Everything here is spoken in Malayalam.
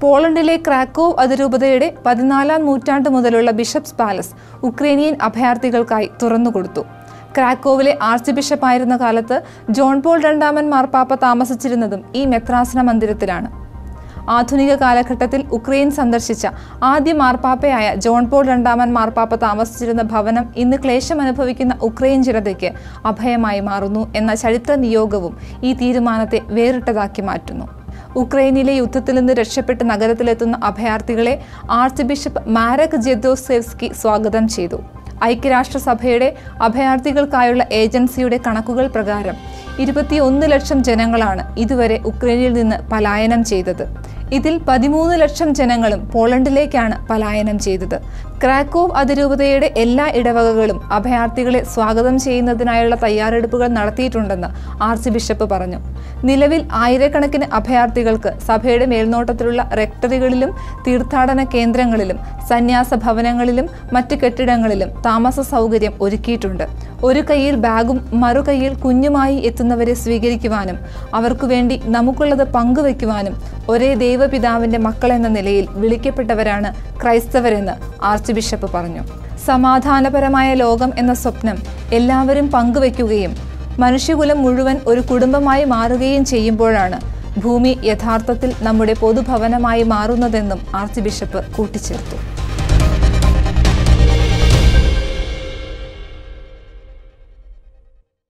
പോളണ്ടിലെ ക്രാക്കോവ് അതിരൂപതയുടെ പതിനാലാം നൂറ്റാണ്ട് മുതലുള്ള ബിഷപ്സ് പാലസ് ഉക്രൈനിയൻ അഭയാർത്ഥികൾക്കായി തുറന്നുകൊടുത്തു ക്രാക്കോവിലെ ആർച്ച് ബിഷപ്പായിരുന്ന കാലത്ത് ജോൺ പോൾ രണ്ടാമൻ മാർപ്പാപ്പ താമസിച്ചിരുന്നതും ഈ മെത്രാസന മന്ദിരത്തിലാണ് ആധുനിക കാലഘട്ടത്തിൽ ഉക്രൈൻ സന്ദർശിച്ച ആദ്യ മാർപ്പാപ്പയായ ജോൺ പോൾ രണ്ടാമൻ മാർപ്പാപ്പ താമസിച്ചിരുന്ന ഭവനം ഇന്ന് ക്ലേശം അനുഭവിക്കുന്ന ഉക്രൈൻ ജനതയ്ക്ക് അഭയമായി മാറുന്നു എന്ന ചരിത്ര നിയോഗവും ഈ തീരുമാനത്തെ വേറിട്ടതാക്കി മാറ്റുന്നു ഉക്രൈനിലെ യുദ്ധത്തിൽ നിന്ന് രക്ഷപ്പെട്ട് നഗരത്തിലെത്തുന്ന അഭയാർത്ഥികളെ ആർച്ച് ബിഷപ്പ് മാരക് ജെദോസെവ്സ്കി സ്വാഗതം ചെയ്തു ഐക്യരാഷ്ട്രസഭയുടെ അഭയാർത്ഥികൾക്കായുള്ള ഏജൻസിയുടെ കണക്കുകൾ പ്രകാരം ഇരുപത്തിയൊന്ന് ലക്ഷം ജനങ്ങളാണ് ഇതുവരെ ഉക്രൈനിൽ നിന്ന് പലായനം ചെയ്തത് ഇതിൽ പതിമൂന്ന് ലക്ഷം ജനങ്ങളും പോളണ്ടിലേക്കാണ് പലായനം ചെയ്തത് ക്രാക്കോവ് അതിരൂപതയുടെ എല്ലാ ഇടവകകളും അഭയാർത്ഥികളെ സ്വാഗതം ചെയ്യുന്നതിനായുള്ള തയ്യാറെടുപ്പുകൾ നടത്തിയിട്ടുണ്ടെന്ന് ആർച്ച് ബിഷപ്പ് പറഞ്ഞു നിലവിൽ ആയിരക്കണക്കിന് അഭയാർത്ഥികൾക്ക് സഭയുടെ മേൽനോട്ടത്തിലുള്ള റെക്ടറികളിലും തീർത്ഥാടന കേന്ദ്രങ്ങളിലും സന്യാസ ഭവനങ്ങളിലും മറ്റ് കെട്ടിടങ്ങളിലും താമസ സൗകര്യം ഒരുക്കിയിട്ടുണ്ട് ഒരു കൈയിൽ ബാഗും മറുകൈയിൽ കുഞ്ഞുമായി എത്തുന്നവരെ സ്വീകരിക്കുവാനും അവർക്കു വേണ്ടി നമുക്കുള്ളത് പങ്കുവെക്കുവാനും ഒരേ ദൈവപിതാവിന്റെ മക്കളെന്ന നിലയിൽ വിളിക്കപ്പെട്ടവരാണ് ക്രൈസ്തവരെന്ന് ആർച്ച് ബിഷപ്പ് പറഞ്ഞു സമാധാനപരമായ ലോകം എന്ന സ്വപ്നം എല്ലാവരും പങ്കുവെക്കുകയും മനുഷ്യകുലം മുഴുവൻ ഒരു കുടുംബമായി മാറുകയും ചെയ്യുമ്പോഴാണ് ഭൂമി യഥാർത്ഥത്തിൽ നമ്മുടെ പൊതുഭവനമായി മാറുന്നതെന്നും ആർച്ച് ബിഷപ്പ് കൂട്ടിച്ചേർത്തു